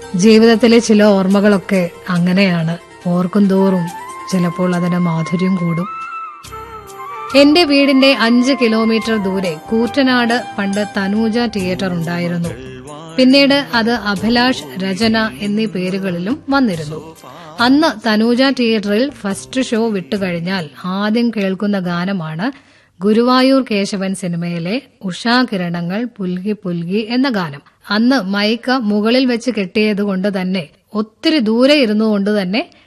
ജീവിതത്തിലെ ചില ഓർമ്മകളൊക്കെ അങ്ങനെയാണ് ഓർക്കും തോറും ചിലപ്പോൾ അതിന്റെ മാധുര്യം കൂടും എന്റെ വീടിന്റെ അഞ്ച് കിലോമീറ്റർ ദൂരെ കൂറ്റനാട് പണ്ട് തനൂജ തിയേറ്റർ ഉണ്ടായിരുന്നു പിന്നീട് അത് അഭിലാഷ് രചന എന്നീ പേരുകളിലും വന്നിരുന്നു അന്ന് തനൂജ തിയേറ്ററിൽ ഫസ്റ്റ് ഷോ വിട്ടുകഴിഞ്ഞാൽ ആദ്യം കേൾക്കുന്ന ഗാനമാണ് ഗുരുവായൂർ കേശവൻ സിനിമയിലെ ഉഷാകിരണങ്ങൾ പുൽകി പുൽകി എന്ന ഗാനം അന്ന് മൈക്ക് മുകളിൽ വെച്ച് കെട്ടിയത് കൊണ്ട് തന്നെ ഒത്തിരി ദൂരെ ഇരുന്നുകൊണ്ട് തന്നെ